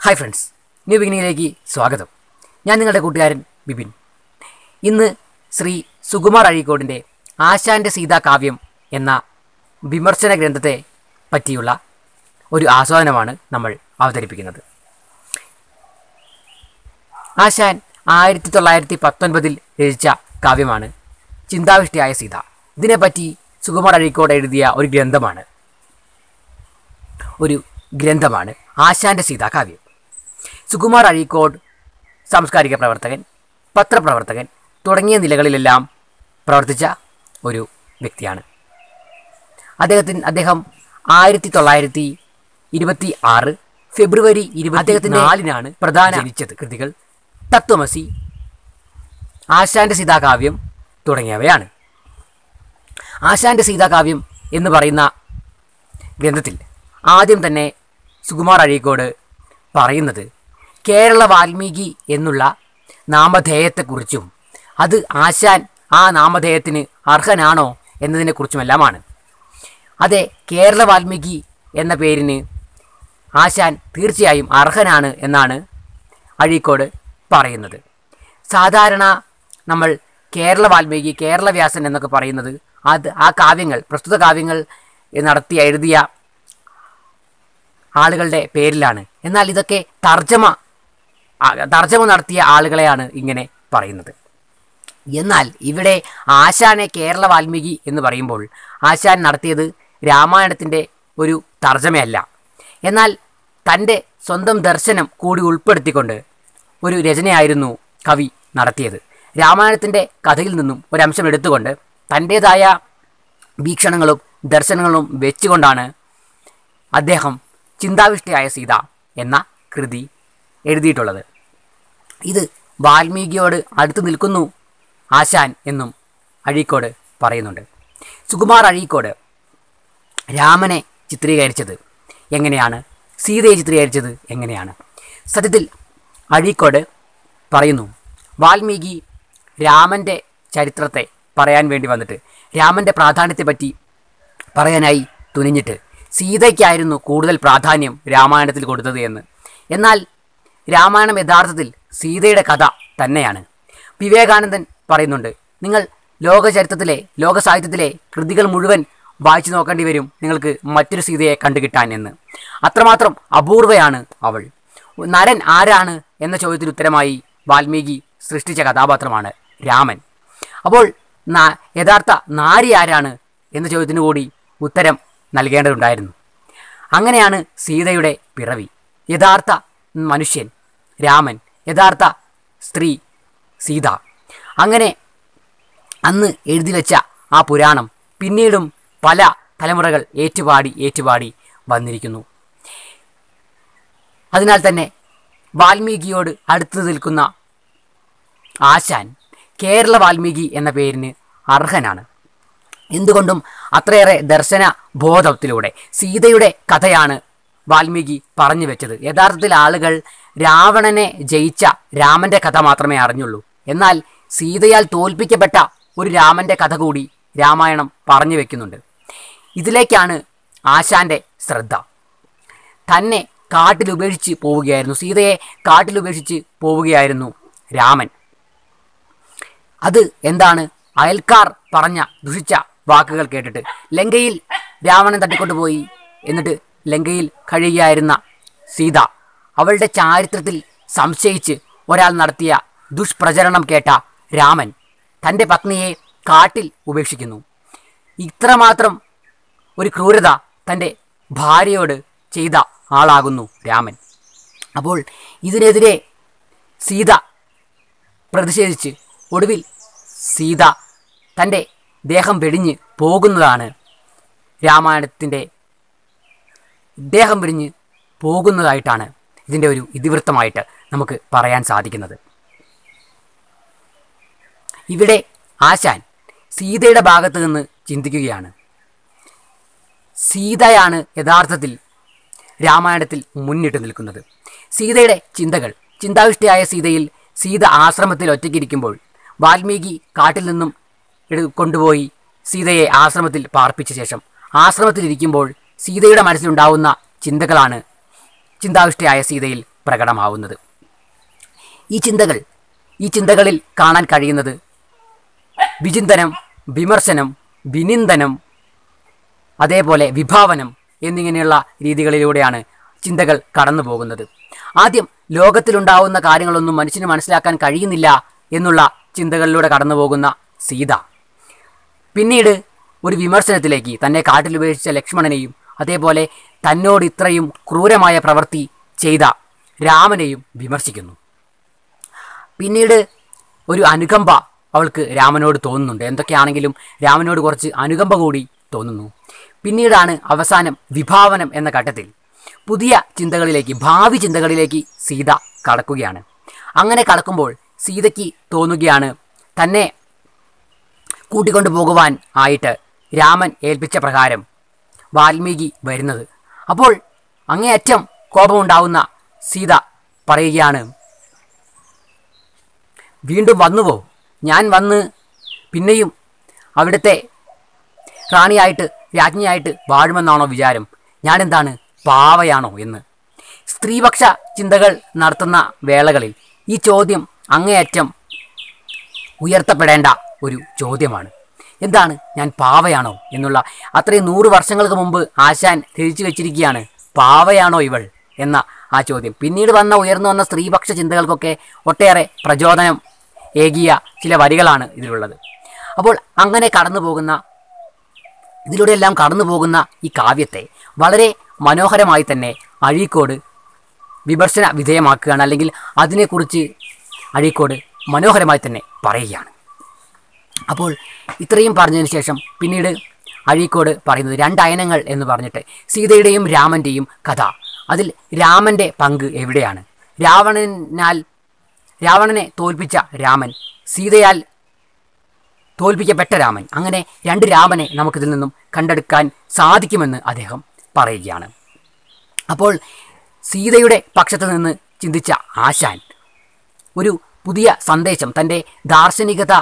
hi friends new ബിഗിനിങ്ങിലേക്ക് സ്വാഗതം ഞാൻ നിങ്ങളുടെ കൂട്ടുകാരൻ ബിപിൻ ഇന്ന് ശ്രീ സുകുമാർ അഴീക്കോടിൻ്റെ ആശാൻ്റെ സീതാകാവ്യം എന്ന വിമർശന ഗ്രന്ഥത്തെ പറ്റിയുള്ള ഒരു ആസ്വാദനമാണ് നമ്മൾ അവതരിപ്പിക്കുന്നത് ആശാൻ ആയിരത്തി തൊള്ളായിരത്തി പത്തൊൻപതിൽ രചിച്ച കാവ്യമാണ് ചിന്താവിഷ്ടിയായ സീത ഇതിനെപ്പറ്റി സുകുമാർ അഴീക്കോട് എഴുതിയ ഒരു ഗ്രന്ഥമാണ് ഒരു ഗ്രന്ഥമാണ് ആശാന്റെ സീതാകാവ്യം സുകുമാർ അഴീക്കോട് സാംസ്കാരിക പ്രവർത്തകൻ പത്രപ്രവർത്തകൻ തുടങ്ങിയ നിലകളിലെല്ലാം പ്രവർത്തിച്ച ഒരു വ്യക്തിയാണ് അദ്ദേഹത്തിന് അദ്ദേഹം ആയിരത്തി തൊള്ളായിരത്തി ഇരുപത്തി ആറ് ഫെബ്രുവരി ഇരുപത്തി അദ്ദേഹത്തിൻ്റെ നാലിനാണ് പ്രധാന ജനിച്ചത് കൃതികൾ തത്വമസി ആശാന്റെ സീതാകാവ്യം തുടങ്ങിയവയാണ് ആശാന്റെ സീതാകാവ്യം എന്ന് പറയുന്ന ഗ്രന്ഥത്തിൽ ആദ്യം തന്നെ സുകുമാർ അഴീക്കോട് പറയുന്നത് കേരള വാൽമീകി എന്നുള്ള നാമധേയത്തെക്കുറിച്ചും അത് ആശാൻ ആ നാമധേയത്തിന് അർഹനാണോ എന്നതിനെക്കുറിച്ചുമെല്ലാമാണ് അതെ കേരള വാൽമീകി എന്ന പേരിന് ആശാൻ തീർച്ചയായും അർഹനാണ് എന്നാണ് അഴീക്കോട് പറയുന്നത് സാധാരണ നമ്മൾ കേരള വാൽമീകി കേരള വ്യാസൻ എന്നൊക്കെ പറയുന്നത് അത് ആ കാവ്യങ്ങൾ പ്രസ്തുത കാവ്യങ്ങൾ നടത്തി എഴുതിയ ആളുകളുടെ പേരിലാണ് എന്നാൽ ഇതൊക്കെ തർജ്ജമ ആ, തർജ്ജമ നടത്തിയ ആളുകളെയാണ് ഇങ്ങനെ പറയുന്നത് എന്നാൽ ഇവിടെ ആശാനെ കേരള വാൽമീകി എന്ന് പറയുമ്പോൾ ആശാൻ നടത്തിയത് രാമായണത്തിൻ്റെ ഒരു തർജ്ജമയല്ല എന്നാൽ തൻ്റെ സ്വന്തം ദർശനം കൂടി ഉൾപ്പെടുത്തിക്കൊണ്ട് ഒരു രചനയായിരുന്നു കവി നടത്തിയത് രാമായണത്തിൻ്റെ കഥയിൽ നിന്നും ഒരംശം എടുത്തുകൊണ്ട് തൻ്റേതായ വീക്ഷണങ്ങളും ദർശനങ്ങളും വെച്ചുകൊണ്ടാണ് അദ്ദേഹം ചിന്താവിഷ്ടയായ സീത എന്ന കൃതി എഴുതിയിട്ടുള്ളത് ഇത് വാൽമീകിയോട് അടുത്ത് നിൽക്കുന്നു ആശാൻ എന്നും അഴീക്കോട് പറയുന്നുണ്ട് സുകുമാർ അഴീക്കോട് രാമനെ ചിത്രീകരിച്ചത് എങ്ങനെയാണ് സീതയെ ചിത്രീകരിച്ചത് എങ്ങനെയാണ് സത്യത്തിൽ അഴീക്കോട് പറയുന്നു വാൽമീകി രാമൻ്റെ ചരിത്രത്തെ പറയാൻ വേണ്ടി വന്നിട്ട് രാമൻ്റെ പ്രാധാന്യത്തെപ്പറ്റി പറയാനായി തുനിഞ്ഞിട്ട് സീതയ്ക്കായിരുന്നു കൂടുതൽ പ്രാധാന്യം രാമായണത്തിൽ കൊടുത്തത് എന്ന് എന്നാൽ രാമായണം യഥാർത്ഥത്തിൽ സീതയുടെ കഥ തന്നെയാണ് വിവേകാനന്ദൻ പറയുന്നുണ്ട് നിങ്ങൾ ലോക ചരിത്രത്തിലെ ലോക സാഹിത്യത്തിലെ കൃതികൾ മുഴുവൻ വായിച്ചു നോക്കേണ്ടി വരും നിങ്ങൾക്ക് മറ്റൊരു സീതയെ കണ്ടുകിട്ടാൻ എന്ന് അത്രമാത്രം അപൂർവയാണ് അവൾ നരൻ ആരാണ് എന്ന ചോദ്യത്തിന് ഉത്തരമായി വാൽമീകി സൃഷ്ടിച്ച കഥാപാത്രമാണ് രാമൻ അപ്പോൾ നാ- യഥാർത്ഥ നാരി ആരാണ് എന്ന ചോദ്യത്തിന് കൂടി ഉത്തരം നൽകേണ്ടതുണ്ടായിരുന്നു അങ്ങനെയാണ് സീതയുടെ പിറവി യഥാർത്ഥ മനുഷ്യൻ രാമൻ യഥാർത്ഥ സ്ത്രീ സീത അങ്ങനെ അന്ന് എഴുതി വെച്ച ആ പുരാണം പിന്നീടും പല തലമുറകൾ ഏറ്റുപാടി ഏറ്റുപാടി വന്നിരിക്കുന്നു അതിനാൽ തന്നെ വാൽമീകിയോട് അടുത്ത് നിൽക്കുന്ന ആശാൻ കേരള വാൽമീകി എന്ന പേരിന് അർഹനാണ് എന്തുകൊണ്ടും അത്രയേറെ ദർശന ബോധത്തിലൂടെ സീതയുടെ കഥയാണ് വാൽമീകി പറഞ്ഞു വെച്ചത് യഥാർത്ഥത്തിൽ ആളുകൾ രാവണനെ ജയിച്ച രാമന്റെ കഥ മാത്രമേ അറിഞ്ഞുള്ളൂ എന്നാൽ സീതയാൽ തോൽപ്പിക്കപ്പെട്ട ഒരു രാമന്റെ കഥ കൂടി രാമായണം പറഞ്ഞു വെക്കുന്നുണ്ട് ഇതിലേക്കാണ് ആശാന്റെ ശ്രദ്ധ തന്നെ കാട്ടിൽ ഉപേക്ഷിച്ച് പോവുകയായിരുന്നു സീതയെ കാട്ടിൽ ഉപേക്ഷിച്ച് പോവുകയായിരുന്നു രാമൻ അത് എന്താണ് അയൽക്കാർ പറഞ്ഞ ദുഷിച്ച വാക്കുകൾ കേട്ടിട്ട് ലങ്കയിൽ രാവണൻ തട്ടിക്കൊണ്ടുപോയി എന്നിട്ട് ലങ്കയിൽ കഴിയുകയായിരുന്ന സീത അവളുടെ ചാരിത്രത്തിൽ സംശയിച്ച് ഒരാൾ നടത്തിയ ദുഷ്പ്രചരണം കേട്ട രാമൻ തൻ്റെ പത്നിയെ കാട്ടിൽ ഉപേക്ഷിക്കുന്നു ഇത്രമാത്രം ഒരു ക്രൂരത തൻ്റെ ഭാര്യയോട് ചെയ്ത ആളാകുന്നു രാമൻ അപ്പോൾ ഇതിനെതിരെ സീത പ്രതിഷേധിച്ച് ഒടുവിൽ സീത തൻ്റെ ദേഹം വെടിഞ്ഞ് പോകുന്നതാണ് രാമായണത്തിൻ്റെ ദേഹം വെടിഞ്ഞ് പോകുന്നതായിട്ടാണ് ഇതിൻ്റെ ഒരു ഇതിവൃത്തമായിട്ട് നമുക്ക് പറയാൻ സാധിക്കുന്നത് ഇവിടെ ആശാൻ സീതയുടെ ഭാഗത്ത് നിന്ന് ചിന്തിക്കുകയാണ് സീതയാണ് യഥാർത്ഥത്തിൽ രാമായണത്തിൽ മുന്നിട്ട് നിൽക്കുന്നത് സീതയുടെ ചിന്തകൾ ചിന്താവിഷ്ടിയായ സീതയിൽ സീത ആശ്രമത്തിൽ ഒറ്റയ്ക്കിരിക്കുമ്പോൾ വാൽമീകി കാട്ടിൽ നിന്നും എടു കൊണ്ടുപോയി സീതയെ ആശ്രമത്തിൽ പാർപ്പിച്ച ശേഷം ആശ്രമത്തിലിരിക്കുമ്പോൾ സീതയുടെ മനസ്സിലുണ്ടാവുന്ന ചിന്തകളാണ് ചിന്താവിഷ്ടിയായ സീതയിൽ പ്രകടമാവുന്നത് ഈ ചിന്തകൾ ഈ ചിന്തകളിൽ കാണാൻ കഴിയുന്നത് വിചിന്തനം വിമർശനം വിനിന്ദനം അതേപോലെ വിഭാവനം എന്നിങ്ങനെയുള്ള രീതികളിലൂടെയാണ് ചിന്തകൾ കടന്നു പോകുന്നത് ആദ്യം ലോകത്തിലുണ്ടാവുന്ന കാര്യങ്ങളൊന്നും മനുഷ്യന് മനസ്സിലാക്കാൻ കഴിയുന്നില്ല എന്നുള്ള ചിന്തകളിലൂടെ കടന്നു പോകുന്ന സീത പിന്നീട് ഒരു വിമർശനത്തിലേക്ക് തന്നെ കാട്ടിലുപേക്ഷിച്ച ലക്ഷ്മണനെയും അതേപോലെ തന്നോട് ഇത്രയും ക്രൂരമായ പ്രവൃത്തി ചെയ്ത രാമനെയും വിമർശിക്കുന്നു പിന്നീട് ഒരു അനുകമ്പ അവൾക്ക് രാമനോട് തോന്നുന്നുണ്ട് എന്തൊക്കെയാണെങ്കിലും രാമനോട് കുറച്ച് അനുകമ്പ കൂടി തോന്നുന്നു പിന്നീടാണ് അവസാനം വിഭാവനം എന്ന ഘട്ടത്തിൽ പുതിയ ചിന്തകളിലേക്ക് ഭാവി ചിന്തകളിലേക്ക് സീത കടക്കുകയാണ് അങ്ങനെ കടക്കുമ്പോൾ സീതയ്ക്ക് തോന്നുകയാണ് തന്നെ കൂട്ടിക്കൊണ്ടു പോകുവാൻ ആയിട്ട് രാമൻ ഏൽപ്പിച്ച പ്രകാരം വാൽമീകി വരുന്നത് അപ്പോൾ അങ്ങേയറ്റം കോപമുണ്ടാവുന്ന സീത പറയുകയാണ് വീണ്ടും വന്നുവോ ഞാൻ വന്ന് പിന്നെയും അവിടുത്തെ റാണിയായിട്ട് രാജ്ഞിയായിട്ട് വാഴുമെന്നാണോ വിചാരം ഞാനെന്താണ് പാവയാണോ എന്ന് സ്ത്രീപക്ഷ ചിന്തകൾ നടത്തുന്ന വേളകളിൽ ഈ ചോദ്യം അങ്ങേയറ്റം ഉയർത്തപ്പെടേണ്ട ഒരു ചോദ്യമാണ് എന്താണ് ഞാൻ പാവയാണോ എന്നുള്ള അത്രയും നൂറ് വർഷങ്ങൾക്ക് മുമ്പ് ആശാൻ രചിച്ചു വെച്ചിരിക്കുകയാണ് പാവയാണോ ഇവൾ എന്ന ആ ചോദ്യം പിന്നീട് വന്ന ഉയർന്നു വന്ന സ്ത്രീപക്ഷ ചിന്തകൾക്കൊക്കെ ഒട്ടേറെ പ്രചോദനം ഏകിയ ചില വരികളാണ് ഇതിലുള്ളത് അപ്പോൾ അങ്ങനെ കടന്നു പോകുന്ന ഇതിലൂടെയെല്ലാം കടന്നു പോകുന്ന ഈ കാവ്യത്തെ വളരെ മനോഹരമായി തന്നെ അഴീക്കോട് വിമർശന വിധേയമാക്കുകയാണ് അല്ലെങ്കിൽ അതിനെക്കുറിച്ച് അഴീക്കോട് മനോഹരമായി തന്നെ പറയുകയാണ് അപ്പോൾ ഇത്രയും പറഞ്ഞതിന് ശേഷം പിന്നീട് അഴീക്കോട് പറയുന്നത് രണ്ടയനങ്ങൾ എന്ന് പറഞ്ഞിട്ട് സീതയുടെയും രാമൻ്റെയും കഥ അതിൽ രാമൻ്റെ പങ്ക് എവിടെയാണ് രാവണനാൽ രാവണനെ തോൽപ്പിച്ച രാമൻ സീതയാൽ തോൽപ്പിക്കപ്പെട്ട രാമൻ അങ്ങനെ രണ്ട് രാമനെ നമുക്കിതിൽ നിന്നും കണ്ടെടുക്കാൻ സാധിക്കുമെന്ന് അദ്ദേഹം പറയുകയാണ് അപ്പോൾ സീതയുടെ പക്ഷത്ത് നിന്ന് ചിന്തിച്ച ആശാൻ ഒരു പുതിയ സന്ദേശം തൻ്റെ ദാർശനികത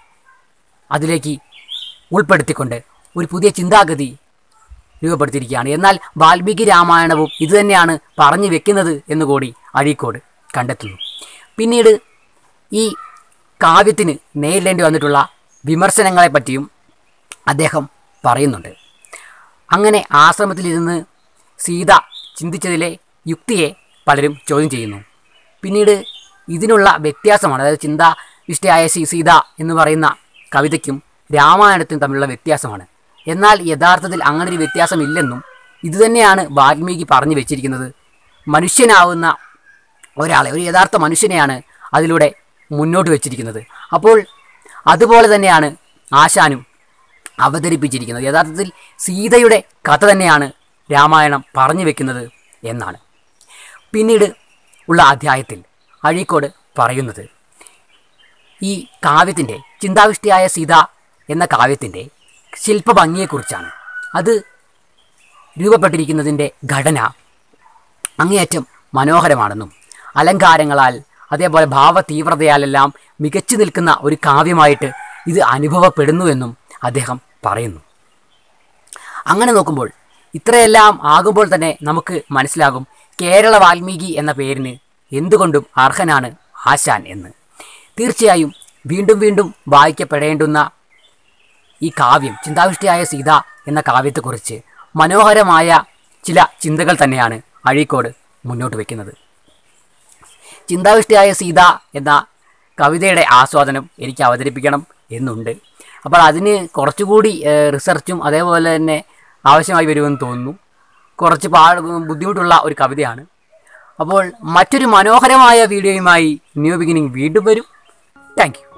അതിലേക്ക് ഉൾപ്പെടുത്തിക്കൊണ്ട് ഒരു പുതിയ ചിന്താഗതി രൂപപ്പെടുത്തിയിരിക്കുകയാണ് എന്നാൽ വാൽമീകി രാമായണവും ഇതുതന്നെയാണ് പറഞ്ഞു വെക്കുന്നത് എന്നുകൂടി അഴീക്കോട് കണ്ടെത്തുന്നു പിന്നീട് ഈ കാവ്യത്തിന് നേരിടേണ്ടി വന്നിട്ടുള്ള വിമർശനങ്ങളെപ്പറ്റിയും അദ്ദേഹം പറയുന്നുണ്ട് അങ്ങനെ ആശ്രമത്തിലിരുന്ന് സീത ചിന്തിച്ചതിലെ യുക്തിയെ പലരും ചോദ്യം ചെയ്യുന്നു പിന്നീട് ഇതിനുള്ള വ്യത്യാസമാണ് അതായത് ചിന്താവിഷ്ടയായ സീ സീത എന്ന് പറയുന്ന കവിതയ്ക്കും രാമായണത്തിനും തമ്മിലുള്ള വ്യത്യാസമാണ് എന്നാൽ യഥാർത്ഥത്തിൽ അങ്ങനെ ഒരു വ്യത്യാസമില്ലെന്നും ഇതുതന്നെയാണ് വാൽമീകി പറഞ്ഞു വെച്ചിരിക്കുന്നത് മനുഷ്യനാവുന്ന ഒരാളെ ഒരു യഥാർത്ഥ മനുഷ്യനെയാണ് അതിലൂടെ മുന്നോട്ട് വെച്ചിരിക്കുന്നത് അപ്പോൾ അതുപോലെ തന്നെയാണ് ആശാനും അവതരിപ്പിച്ചിരിക്കുന്നത് യഥാർത്ഥത്തിൽ സീതയുടെ കഥ തന്നെയാണ് രാമായണം പറഞ്ഞു വെക്കുന്നത് എന്നാണ് പിന്നീട് ഉള്ള അധ്യായത്തിൽ അഴീക്കോട് പറയുന്നത് ഈ കാവ്യത്തിൻ്റെ ചിന്താവിഷ്ടിയായ സീത എന്ന കാവ്യത്തിൻ്റെ ശില്പഭംഗിയെക്കുറിച്ചാണ് അത് രൂപപ്പെട്ടിരിക്കുന്നതിൻ്റെ ഘടന അങ്ങേയറ്റം മനോഹരമാണെന്നും അലങ്കാരങ്ങളാൽ അതേപോലെ ഭാവ തീവ്രതയാലെല്ലാം മികച്ചു നിൽക്കുന്ന ഒരു കാവ്യമായിട്ട് ഇത് അനുഭവപ്പെടുന്നുവെന്നും അദ്ദേഹം പറയുന്നു അങ്ങനെ നോക്കുമ്പോൾ ഇത്രയെല്ലാം ആകുമ്പോൾ തന്നെ നമുക്ക് മനസ്സിലാകും കേരള വാൽമീകി എന്ന പേരിന് എന്തുകൊണ്ടും അർഹനാണ് ആശാൻ എന്ന് തീർച്ചയായും വീണ്ടും വീണ്ടും വായിക്കപ്പെടേണ്ടുന്ന ഈ കാവ്യം ചിന്താവിഷ്ടിയായ സീത എന്ന കാവ്യത്തെക്കുറിച്ച് മനോഹരമായ ചില ചിന്തകൾ തന്നെയാണ് അഴീക്കോട് മുന്നോട്ട് വയ്ക്കുന്നത് ചിന്താവിഷ്ടിയായ സീത എന്ന കവിതയുടെ ആസ്വാദനം എനിക്ക് അവതരിപ്പിക്കണം എന്നുണ്ട് അപ്പോൾ അതിന് കുറച്ചുകൂടി ഏഹ്, റിസർച്ചും അതേപോലെ തന്നെ ആവശ്യമായി വരുമെന്ന് തോന്നുന്നു കുറച്ച് പാ ബുദ്ധിമുട്ടുള്ള ഒരു കവിതയാണ് അപ്പോൾ മറ്റൊരു മനോഹരമായ വീഡിയോയുമായി ന്യൂ ബിഗിനിങ് വീണ്ടും വരും താങ്ക് യു